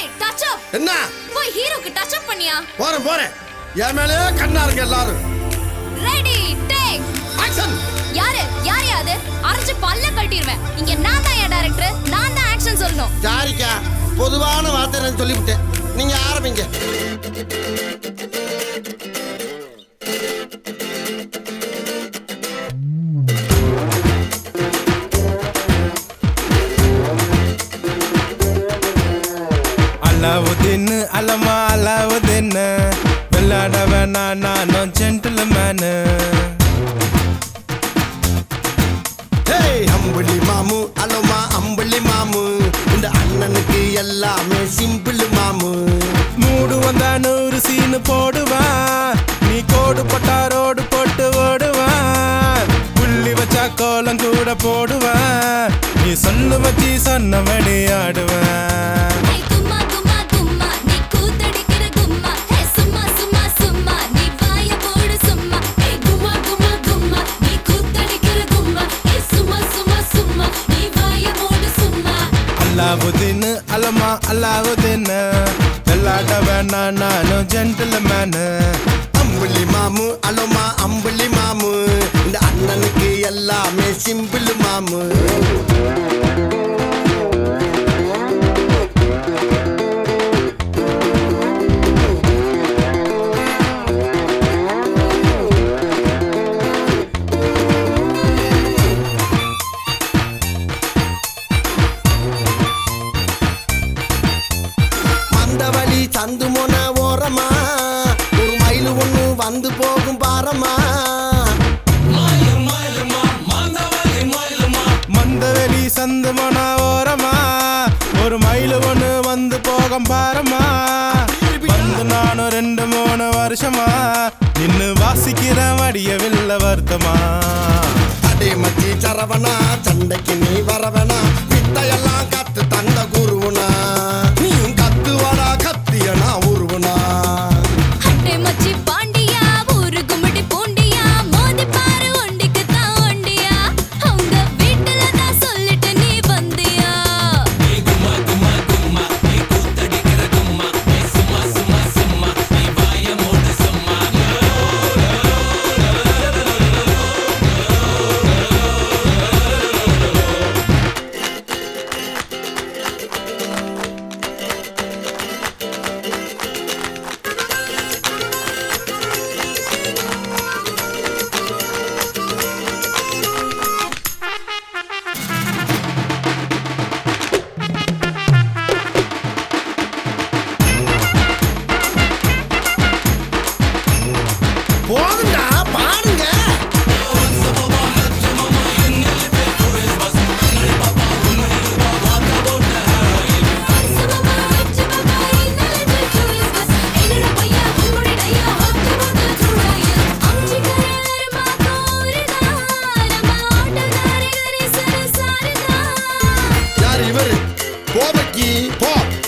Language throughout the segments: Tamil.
ஹேய் டச் அப் என்ன போய் ஹீரோக்கு டச் அப் பண்ணியா போறேன் போறேன் என் மேலேயே கண்ணா இருக்கு எல்லாரும் ரெடி டேக் ஆக்ஷன் யாரு யார் அது அரைச்சு பல்ல கட்டிடுவேன் இங்க நான் தான் என் டைரக்டர் நான் தான் ஆக்ஷன் சொல்லணும் சாரிக்கா பொதுவான வார்த்தை நான் சொல்லிவிட்டேன் நீங்க ஆரம்பிங்க அலாவுதீன் அலமா அலாவுதீன் விளையாட வேணா நானும் ஜென்டில்மேனு ஹேய் அம்புலி மாமு அலோமா அம்புலி மாமு இந்த அண்ணனுக்கு எல்லாமே சிம்பிள் மாமு மூடு வந்தா நூறு சீனு போடுவான் நீ கோடு போட்டா ரோடு போட்டு ஓடுவான் புள்ளி வச்சா கோலம் கூட போடுவான் நீ சொல்லு வச்சு சொன்னபடி ஆடுவேன் ஹே கும்மா கும்மா கும்மா நீ கூத்தடிக்கிற கும்மா ஹே சும்மா சும்மா சும்மா நீ வாய போடு சும்மா ஹே கும்மா கும்மா கும்மா நீ கூத்தடிக்கிற கும்மா ஹே சும்மா சும்மா சும்மா நீ வாய போடு சும்மா அல்லாவுதீன் அலமா அல்லாவுதீன் விளையாட வேணா நானும் ஜென்டில்மேனு அம்புலி மாமு அலோமா அம்புலி மாமு இந்த அண்ணனுக்கு எல்லாமே சிம்பிள் மாமு மந்தவழி சந்து மொன ஓரமா ஒரு மயில் ஒண்ணு வந்து போகும் பாரமா மந்தவெளி சந்து மனா ஓரமா ஒரு மயில் ஒண்ணு வந்து போகம் பாரமா வந்து நானும் ரெண்டு மூணு வருஷமா நின்னு வாசிக்கிற வடியவில்லை வருத்தமா அடே மச்சி சரவணா சண்டைக்கு நீ வரவனா வித்தையெல்லாம் கத்து தந்த குருவனா நீயும் கத்து வாடா கத்தியனா உருவனா அட்டை மச்சி பாண்டியா ஊரு கும்பிடி பூண்டியா மோதி பாரு ஒண்டிக்கு தான் ஒண்டியா அவங்க வீட்டுல தான் சொல்லிட்டு நீ வந்தியா போதுண்டா பாருங்க யார் இவரு கோபக்கி போ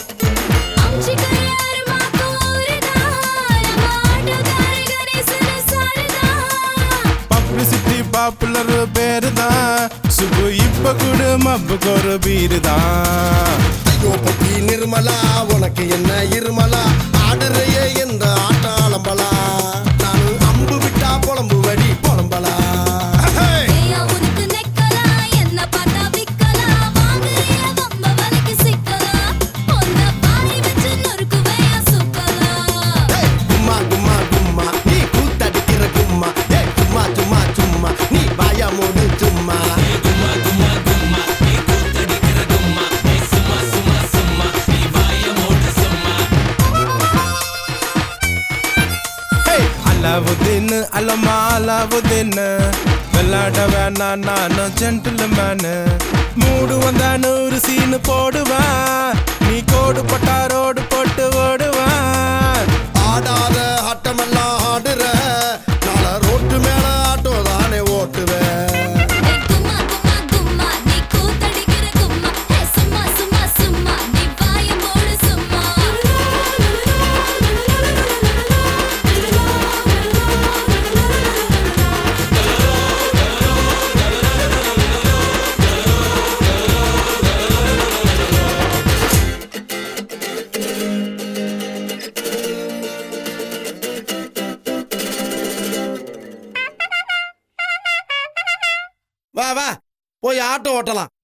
பப்ளிசிட்டி பாப்புலர் பேரு தான் சுபு இப்ப கூட மப்புக்கு ஒரு பீரு தான் ஐயோ பக்கி நிர்மலா உனக்கு என்ன இருமலா ஆடுறையே எந்த ஆட்டம் அலம்பலா நான் அம்பு விட்டா புலம்பு வடி புலம்பலா ஏய், கும்மா கும்மா கும்மா நீ கூத்தடிக்கிற கும்மா ஏய், சும்மா சும்மா சும்மா நீ வாய மூடு சும்மா அலாவுதீன் அலமா அலாவுதீன் விளையாட வேணா நானும் ஜென்டில்மேனு மூடு வந்தா நூறு சீனு போடுவான் நீ கோடு போட்டா ரோடு போட்டு ஓடுவான் ஆடாத ஆட்டமெல்லாம் ஆடுற நாள ரோட்டு மேல ஆட்டோ தானே ஓட்டுவேன் சும்மா வா வா போய் ஆட்டோ ஓட்டலாம்